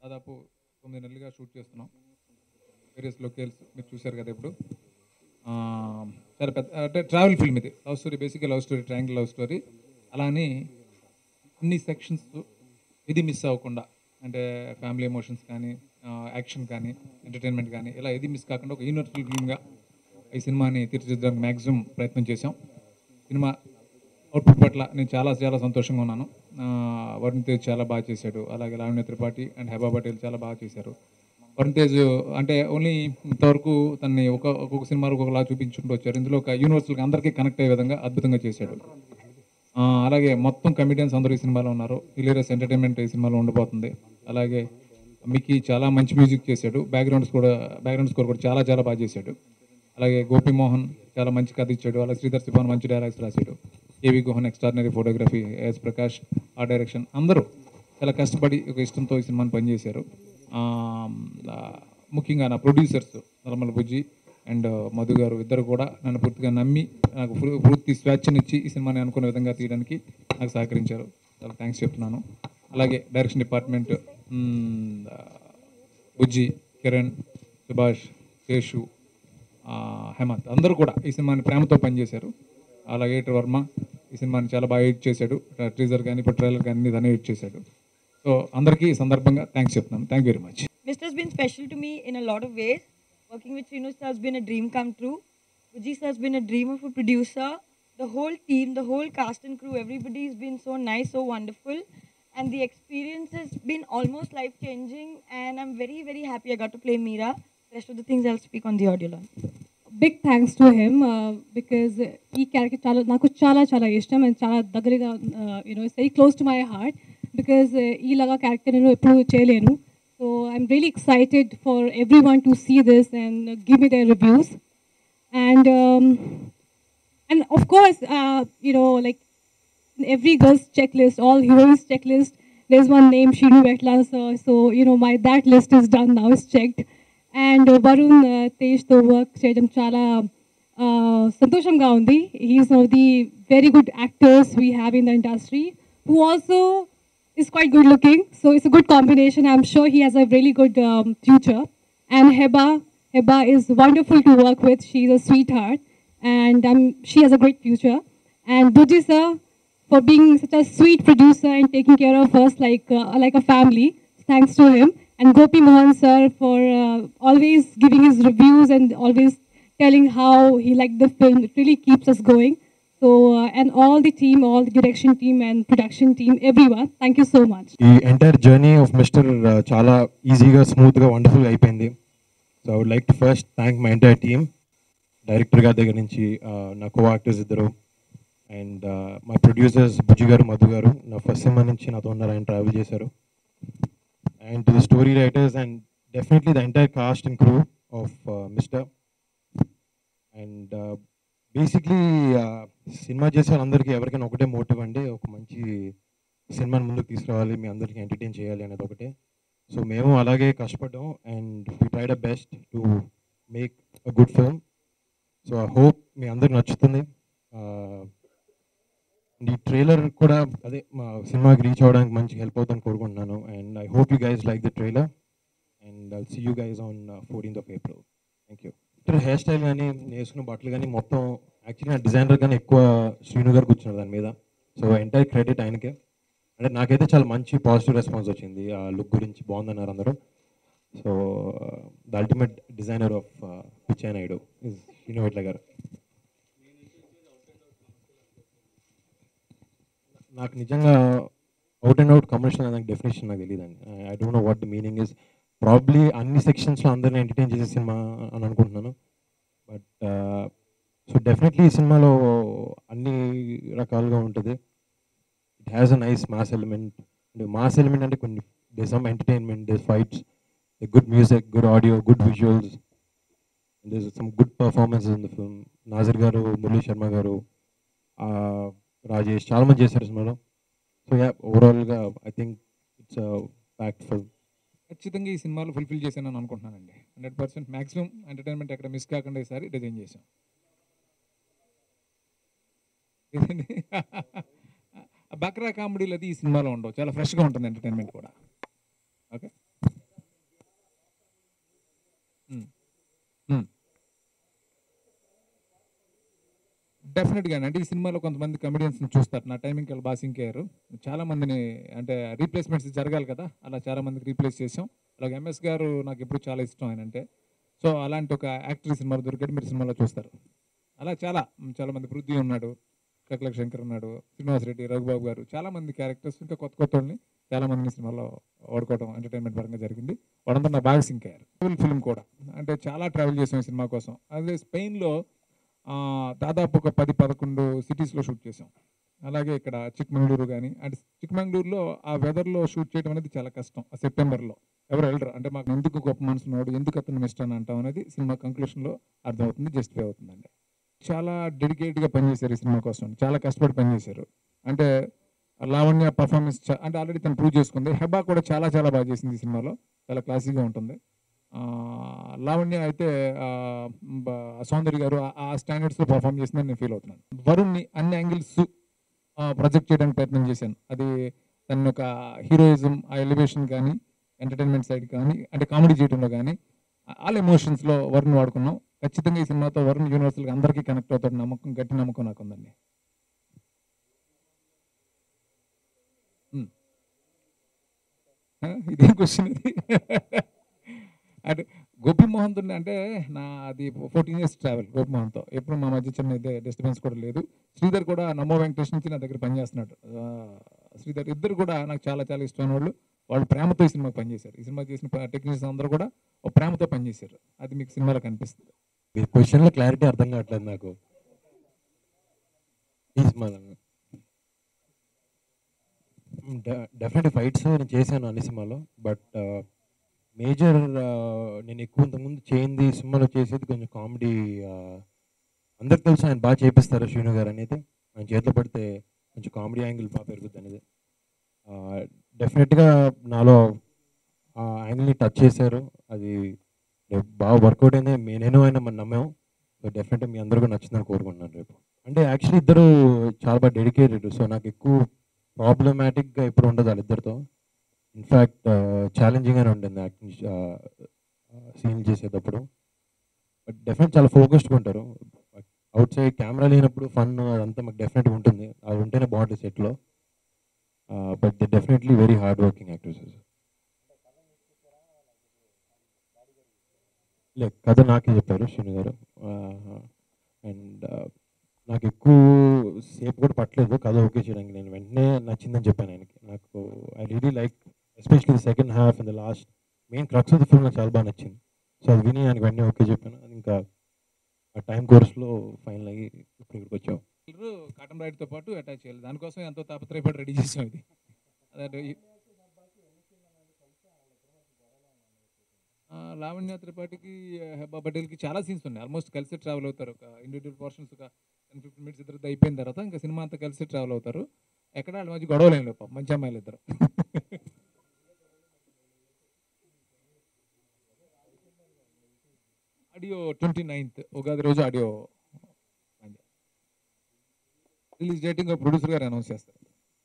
దాదాపు తొమ్మిది నెలలుగా షూట్ చేస్తున్నాం వేరియస్ లొకేల్స్ మీరు చూశారు కదా ఇప్పుడు ఆ, చాలా పెద్ద అంటే ట్రావెల్ ఫిల్మ్ ఇది లవ్ స్టోరీ బేసిక్గా love story triangle love story అలానే అన్ని సెక్షన్స్ ఇది మిస్ అవ్వకుండా అంటే ఫ్యామిలీ ఎమోషన్స్ కానీ యాక్షన్ కానీ ఎంటర్టైన్మెంట్ కానీ ఇలా ఏది మిస్ కాకుండా ఒక యూనివర్సల్ ఫిల్మ్గా ఈ సినిమాని తీర్చిదిద్దడానికి మ్యాక్సిమం ప్రయత్నం చేశాం సినిమా అవుట్పుట్ పట్ల నేను చాలా చాలా సంతోషంగా ఉన్నాను ఆ, వరుణ్ తేజ్ చాలా బాగా చేశాడు అలాగే లావణ్య త్రిపాఠి అండ్ హెబా పటేల్ చాలా బాగా చేశారు వరుణ్ తేజ్ అంటే ఓన్లీ ఇంతవరకు తనని ఒక ఒక్కొక్క సినిమాలో ఒక్కొక్కలా చూపించుకుంటూ వచ్చారు ఇందులో ఒక యూనివర్సల్గా అందరికీ కనెక్ట్ అయ్యే విధంగా అద్భుతంగా చేశాడు ఆ, అలాగే మొత్తం కమిడియన్స్ అందరూ ఈ సినిమాలో ఉన్నారు హిలేరియస్ ఎంటర్టైన్మెంట్ ఈ సినిమాలో ఉండబోతుంది అలాగే మిక్కీ చాలా మంచి మ్యూజిక్ చేశాడు బ్యాక్గ్రౌండ్స్ కూడా బ్యాక్గ్రౌండ్ స్కోర్ కూడా చాలా చాలా బాగా చేశాడు అలాగే గోపి మోహన్ చాలా మంచి కథ ఇచ్చాడు అలాగే శ్రీధర్ సిపాన్ మంచి డైలాగ్స్ రాశాడు ఏవి గోహన్ ఎక్స్ట్రాడినరీ ఫోటోగ్రఫీ ఎస్ ప్రకాష్ ఆ డైరెక్షన్ అందరూ చాలా కష్టపడి ఒక ఇష్టంతో ఈ సినిమాని పనిచేశారు ఆ, ఆ, ముఖ్యంగా నా ప్రొడ్యూసర్స్ నల్లమల బుజ్జి అండ్ మధు గారు ఇద్దరు కూడా నన్ను పూర్తిగా నమ్మి నాకు పూర్- పూర్తి స్వేచ్ఛనిచ్చి ఈ సినిమాని అనుకునే విధంగా తీయడానికి నాకు సహకరించారు చాలా థ్యాంక్స్ చెప్తున్నాను అలాగే డైరెక్షన్ డిపార్ట్మెంట్ మ్, ఆ, బుజ్జి కిరణ్ సుభాష్ శేషు ఆ, హేమంత్ అందరూ కూడా ఈ సినిమాని ప్రేమతో పనిచేశారు అలాగే ఎడిటర్ వర్మ ఈ సినిమాని చాలా బాగా ఎడిట్ చేశాడు ట్రీజర్ కానీ ఇప్పుడు ట్రైలర్ కానీ అన్ని తనే ఎడిట్ చేశాడు సో అందరికీ ఈ సందర్భంగా థ్యాంక్స్ చెప్తున్నాను thank you very much Mr. has been special to me in a lot of ways. Working with Srinu sir has been a dream come true. Uji sir has been a dream of a producer. The whole team, the whole cast and crew, everybody has been so nice, so wonderful. And the experience has been almost life changing. And I'm very, very happy I got to play Meera. The rest of the things I'll speak on the audio launch. Big thanks to him because ఈ character చాలా నాకు చాలా చాలా ఇష్టం and చాలా దగ్గరగా you know it's very close to my heart because ఈలాగా character నేను ఎప్పుడు చేయలేను so I'm really excited for everyone to see this and give me their reviews and and of course, uh, you know, like in every girl's checklist, all heroines checklist, there's one name Shinu Vetla. So, so you know, my that list is done now, it's checked. And uh, Varun uh, Tej to work చేయడం చాలా uh, సంతోషంగా ఉంది he's one of the very good actors we have in the industry who also is quite good looking. So it's a good combination. I'm sure he has a really good um, future. And Heba, Heba is wonderful to work with. She's a sweetheart, and um, she has a great future. And Buji sir, for being such a sweet producer and taking care of us like uh, like a family. Thanks to him. And Gopi Mohan sir for uh, always giving his reviews and always telling how he liked the film. It really keeps us going. So, uh, and all the team, all the direction team and production team, everyone, thank you so much. ఈ entire journey of mister చాలా ఈజీగా స్మూత్గా వండర్ఫుల్గా అయిపోయింది so I would like to first thank my entire team director గారి దగ్గర నుంచి uh, నా కో యాక్టర్స్ ఇద్దరు అండ్ మా ప్రొడ్యూసర్స్ బుజ్జి గారు మధు గారు నా ఫస్ట్ సినిమా నుంచి నాతో ఉన్నారు ఆయన ట్రావెల్ చేశారు and to the story writers and definitely the entire cast and crew of mister and basically cinema చేసే వాళ్ళందరికీ ఎవరికైనా ఒకటే మోటివ్ అండి ఒక మంచి సినిమాని ముందుకు తీసుకురావాలి మీ అందరికీ ఎంటర్టైన్ చేయాలి అనేది ఒకటే సో మేము అలాగే కష్టపడ్డాం and we tried a best to make a good film so I hope మీ అందరికి నచ్చుతుంది Uh, and ఈ ట్రైలర్ కూడా అదే మా సినిమాకి రీచ్ అవ్వడానికి మంచి హెల్ప్ అవుతుందని కోరుకుంటున్నాను and I hope you guys like the trailer and I see you guys on fourteenth of April thank you ఇక్కడ హెయిర్ స్టైల్ కానీ నేను వేసుకున్న బట్టలు కానీ మొత్తం యాక్చువల్లీ నా డిజైనర్ కానీ ఎక్కువ శ్రీను గారు కూర్చున్నారు దాని మీద సో ఎంటైర్ క్రెడిట్ ఆయనకే అంటే నాకైతే చాలా మంచి పాజిటివ్ రెస్పాన్స్ వచ్చింది ఆ లుక్ గురించి బాగుందన్నారు అందరూ so the ultimate designer of Pichha Naidu is Srinu Vaitla గారు నాకు నిజంగా అవుట్ అండ్ అవుట్ కమర్షియల్ నాకు డెఫినేషన్ నాకు తెలియదండి I don't know what the meaning is probably అన్ని సెక్షన్స్లో అందరిని ఎంటర్టైన్ చేసే సినిమా అని అనుకుంటున్నాను బట్ సో డెఫినెట్లీ ఈ సినిమాలో అన్ని రకాలుగా ఉంటుంది it has a nice mass element mass element అంటే కొన్ని they some entertainment they fights good music good audio good visuals they some good performance in the film Nassar గారు మురళీ శర్మ గారు రాజేష్ చాలా మంది చేశారు సినిమాలో సో యా ఓవరాల్గా I think it's packed film ఖచ్చితంగా ఈ సినిమాలో ఫుల్ఫిల్ చేశానని అనుకుంటున్నానండి హండ్రెడ్ పర్సెంట్ మాక్సిమం ఎంటర్టైన్మెంట్ ఎక్కడ మిస్ కాకుండా ఈసారి డిజైన్ చేశాం ఇదండి బక్రా కామెడీలు అది ఈ సినిమాలో ఉండవు చాలా ఫ్రెష్గా ఉంటుంది ఎంటర్టైన్మెంట్ కూడా ఓకే డెఫినెట్గా అంటే ఈ సినిమాలో కొంతమంది కమెడియన్స్ చూస్తారు నా టైమింగ్కి వాళ్ళు బాగా సింక్ అయ్యారు చాలా మందిని అంటే రీప్లేస్మెంట్స్ జరగాలి కదా అలా చాలా మందికి రీప్లేస్ చేసాం అలాగే ఎంఎస్ గారు నాకు ఎప్పుడు చాలా ఇష్టం ఆయన అంటే సో అలాంటి ఒక యాక్టర్ ఈ సినిమాలో దొరికాడు మీరు సినిమాలో చూస్తారు అలా చాలా చాలా మంది పృథ్వీ ఉన్నాడు కకలక శంకర్ ఉన్నాడు శ్రీనివాస్ రెడ్డి రఘుబాబు గారు చాలా మంది క్యారెక్టర్స్ ఇంకా కొత్త కొత్త వాళ్ళని చాలా మందిని సినిమాలో వాడుకోవడం ఎంటర్టైన్మెంట్ పరంగా జరిగింది వాళ్ళందరూ నా బాగా సింక్ అయ్యారు ట్రావెల్ ఫిల్మ్ కూడా అంటే చాలా ట్రావెల్ చేసాం ఈ సినిమా కోసం అదే స్పెయిన్లో ఆ, దాదాపు ఒక పది పదకొండు సిటీస్లో షూట్ చేసాం అలాగే ఇక్కడ చిక్మంగళూరు కానీ అంటే చిక్మంగళూరులో ఆ వెదర్లో షూట్ చేయడం అనేది చాలా కష్టం ఆ సెప్టెంబర్లో ఎవరు వెళ్ళరు అంటే మాకు ఎందుకు గొప్ప మనసు ఉన్నాడు ఎందుకు అతను మిస్ట్ అని అంటాం అనేది సినిమా కంక్లూషన్లో అర్థమవుతుంది జస్టిఫై అవుతుందండి చాలా డెడికేట్గా పనిచేశారు ఈ సినిమా కోసం చాలా కష్టపడి పనిచేశారు అంటే లావణ్య పర్ఫార్మెన్స్ అంటే ఆల్రెడీ తను ప్రూవ్ చేసుకుంది హెబా కూడా చాలా చాలా బాగా చేసింది ఈ సినిమాలో చాలా క్లాసీగా ఉంటుంది ఆ, లావణ్య అయితే ఆ, బ- సౌందర్య గారు ఆ- ఆ స్టాండర్డ్స్లో పర్ఫామ్ చేసిందని నేను ఫీల్ అవుతున్నాను వరుణ్ని అన్ని యాంగిల్స్ ప్రొజెక్ట్ చేయడానికి ప్రయత్నం చేశాను అది తన ఒక హీరోయిజం ఆ ఎలివేషన్ కానీ ఎంటర్టైన్మెంట్ సైడ్ కానీ అంటే కామెడీ చేయడంలో కానీ ఆల్ ఎమోషన్స్లో వరుణ్ వాడుకున్నాం ఖచ్చితంగా ఈ సినిమాతో వరుణ్ యూనివర్సల్గా అందరికీ కనెక్ట్ అవుతాడు నమ్మకం గట్టి నమ్మకం నాకు ఉందండి Hmm. ఆ, ఇదేం క్వశ్చన్ ఇది అంటే గోపి మోహన్తో అంటే నా అది ఫోర్టీన్ ఇయర్స్ ట్రావెల్ గోపి మోహన్తో ఎప్పుడు మా మధ్య చిన్న ఇదే డిస్టర్బెన్స్ కూడా లేదు శ్రీధర్ కూడా నమో వెంకటేష్ నుంచి నా దగ్గర పనిచేస్తున్నాడు ఆ, శ్రీధర్ ఇద్దరు కూడా నాకు చాలా చాలా ఇష్టమైన వాళ్ళు వాళ్ళు ప్రేమతో ఈ సినిమాకి పనిచేశారు ఈ సినిమా చేసిన టెక్నీషియన్స్ అందరూ కూడా ఒక ప్రేమతో పనిచేశారు అది మీకు సినిమాలో కనిపిస్తుంది మీ క్వశ్చన్లో క్లారిటీ అర్థం కావట్లేదు నాకు ఈ సినిమాలో డెఫినెట్ ఫైట్స్ నేను చేశాను అన్ని సినిమాలో బట్ మేజర్ నేను ఎక్కువ ఇంతకుముందు చేయింది సినిమాలో చేసేది కొంచెం కామెడీ అందరికి తెలుసు ఆయన బాగా చేపిస్తారు శ్రీను గారు అనేది ఆయన చేతిలో పడితే కొంచెం కామెడీ యాంగిల్ బాగా పెరుగుతుంది అనేది డెఫినెట్గా నాలో ఆ యాంగిల్ని టచ్ చేశారు అది రేపు బాగా వర్కౌట్ అయింది మే- నేను ఆయన మనం నమ్మాము సో డెఫినెట్గా మీ అందరూ కూడా నచ్చిందని కోరుకుంటున్నాను రేపు అంటే యాక్చువల్లీ ఇద్దరు చాలా బాగా డెడికేటెడ్ సో నాకు ఎక్కువ ప్రాబ్లమాటిక్గా ఎప్పుడు ఉండదు వాళ్ళిద్దరితో ఇన్ఫ్యాక్ట్ ఛాలెంజింగ్గానే ఉండింది యాక్టింగ్ సీన్ చేసేటప్పుడు బట్ డెఫినెట్ చాలా ఫోకస్డ్గా ఉంటారు అవుట్ సైడ్ కెమెరా లేనప్పుడు ఫన్ అదంతా మాకు డెఫినెట్గా ఉంటుంది అది ఉంటేనే బాగుంటుంది సెట్లో but they definitely very hard working actors లే కథ నాకే చెప్పారు శ్రీను గారు అండ్ నాకు ఎక్కువ సేపు కూడా పట్టలేదు కథ ఓకే చేయడానికి నేను వెంటనే నచ్చిందని చెప్పాను ఆయనకి నాకు I really like especially second half and the last main crux of the film నాకు చాలా బాగా నచ్చింది సో అది విని ఆయనకి వెంటనే ఓకే చెప్పాను అది ఇంకా ఆ టైం కోర్స్లో ఫైనల్ అయ్యి ఇప్పుడు ఇక్కడికి వచ్చాం కాటన్ రైడ్తో పాటు అటాచ్ చేయాలి దానికోసం ఎంతో తాపత్రయపడి రెడీ చేసాం ఇది అదే ఈ- ఆ, లావణ్య త్రిపాఠికి హెబ్బా పటేల్కి చాలా సీన్స్ ఉన్నాయి ఆల్మోస్ట్ కలిసి ట్రావెల్ అవుతారు ఒక ఇండివిజువల్ పోర్షన్స్ ఒక టెన్ ఫిఫ్టీన్ మినిట్స్ ఇద్దరు అయిపోయిన తర్వాత ఇంకా సినిమా అంతా కలిసి ట్రావెల్ అవుతారు ఎక్కడ వాళ్ళ మధ్య గొడవలు ఏం లేవు పాపం. మంచి అమ్మాయిలు ఇద్దరు ఆడియో ట్వంటీ నైన్త్ ఉగాది రోజు ఆడియో రిలీజ్ డేట్ ఇంకా ప్రొడ్యూసర్ గారు అనౌన్స్ చేస్తారు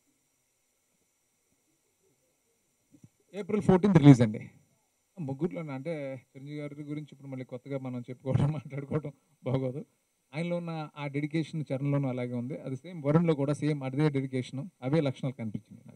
ఏప్రిల్ ఫోర్టీన్త్ రిలీజ్ అండి ముగ్గురులో అంటే చిరంజీవి గారి గురించి ఇప్పుడు మళ్ళీ కొత్తగా మనం చెప్పుకోవడం మాట్లాడుకోవడం బాగోదు ఆయనలో ఉన్న ఆ డెడికేషన్ చరణంలోనూ అలాగే ఉంది అది సేమ్ వరుణ్లో కూడా సేమ్ అదే డెడికేషన్ అవే లక్షణాలు కనిపించింది